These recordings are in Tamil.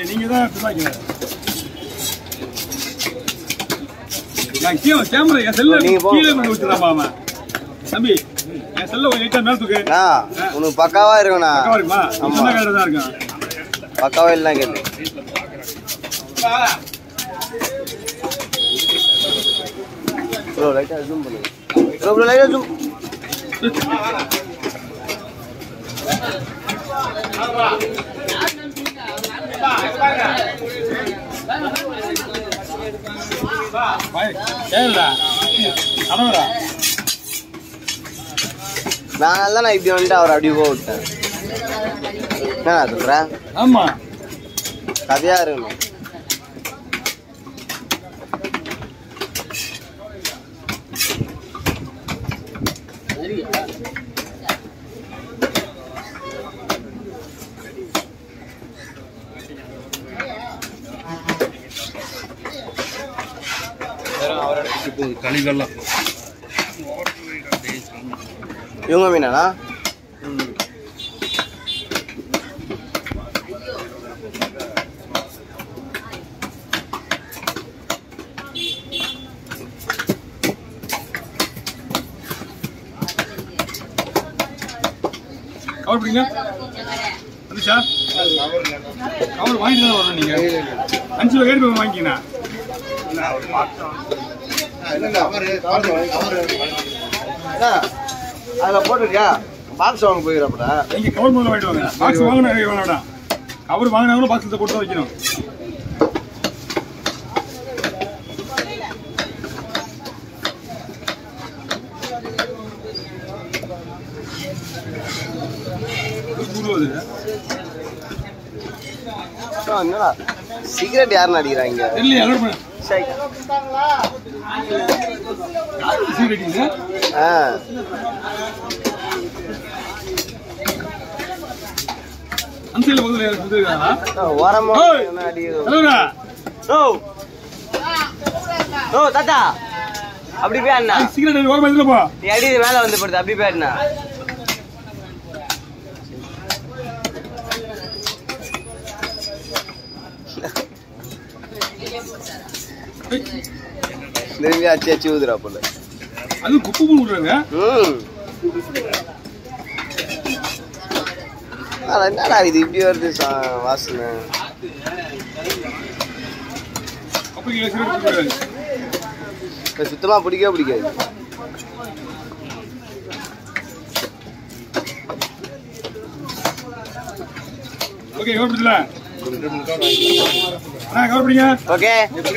நீங்க தான் துப்பாக்கி நான் கீழே கேமரா என் செல்ல நீங்க போங்க. கீழே கொண்டு வச்சுறாமா அவன் தம்பி என் செல்ல கொஞ்சம் லைட்டா மேல தூக்கு அண்ணா உனக்கு பக்காவா இருக்குண்ணா பக்கவா இருக்குமா ஆமா. சின்ன கையில தான் இருக்கும் பக்காவா இல்லை கேள்வி ப்ரோ லைட்டாக ஜூம் பண்ணுங்க ப்ரோ ப்ரோ லைட்டாக ஜூம் பாய், ஏறுடா. கனவுடா. நான் தான் நான் இப்படி வந்துட்டு அவர் அப்படி போக விட்டேன் என்ன சொல்கிறேன் ஆமா கதையாக இருக்கணும் களிவெல்லாம் இவங்க மீனாண்ணா கவர் பிடிங்க வந்துச்சா கவர் வாங்கிட்டு தான் வரணும் நீங்க அஞ்சு ரூபா கேட்டு போய் வாங்கிக்கிண்ணா அண்ணா அதில் போட்டிருக்கியா பாக்ஸ் வாங்க போயிடப்படா நீங்க கவர் முதல்ல வாங்கிட்டு வாங்க பாக்ஸ் வாங்கினா வேணாம் கவர் வாங்கினாலும் பாக்ஸில் போட்டு தான் வைக்கணும் கூடுவது என்னடா சிகரெட் யாருன்னு அடிக்கிறாங்க தெரியல அலோட் பண்ண சரி சீரடிங்க ஆ அன்சைடில் பக்கத்தில் யாரும் கொடுத்துருக்காங்களா ஓரமா ஓய். என்ன அடிக்கிறது ஹலோண்ணா ஓ ஓ தாத்தா அப்படி போய் அண்ணா சிகரெட் ஓரமாக இதில் போ நீ அடிது மேல வந்து படுத்து அப்படி போய் அண்ணா திரும்பி அச்சு அச்சு ஊதுறா போல அது குப்பு பூ விடுறாங்க ம் அட, என்னடா இது இப்படி வருது சா- வாசனை அப்போ இங்கே சிகரெட் கொடுக்குறாங்க இது சுத்தமா பிடிக்கவே பிடிக்காது ஓகே கவர் பிடிச்சல அண்ணா கவர் பிடிங்க ஓகே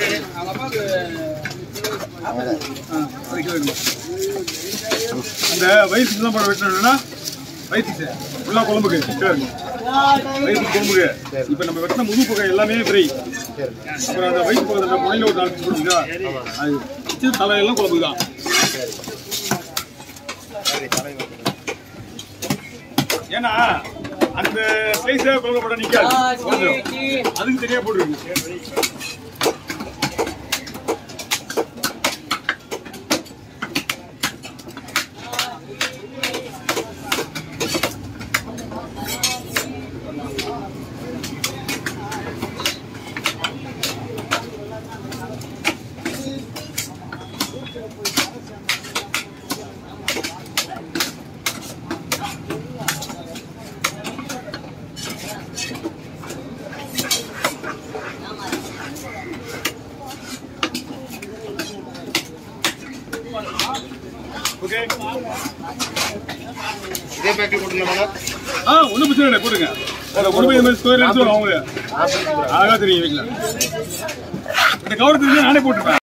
ஆ, அது கீழே வைக்கணும். அந்த வயிற்று தான் படம் வெட்டணும்னா வயிற்று ஃபுல்லாக குழம்புக்கு கீழே இருக்கும் வயிற்று குழம்புக்கு இப்போ நம்ம வெட்டின முழு பக்கம் எல்லாமே ஃப்ரை அப்புறம் அந்த வயிற்று பக்கத்தில் முனையில் ஒரு நாலு போடுங்க அது வச்சு தலையெல்லாம் குழம்புக்கு தான் ஏன்னா அந்த ஸ்லைஸை குழம்பு போட நிற்காது குழம்புடும். அதுக்கு தனியாக போட்டுருக்கு ஓகே இதே பேக்கெட் போட்டுலாமா ஆ ஒன்றும் பிரச்சனை இல்லை போடுங்க அதை கொண்டு போய் இந்த மாதிரி ஸ்கொயர் எடுத்து அவங்க அழகா தெரியும் வீட்டில் இந்த கவர் தெரிஞ்சு நானே போட்டுருப்பேன்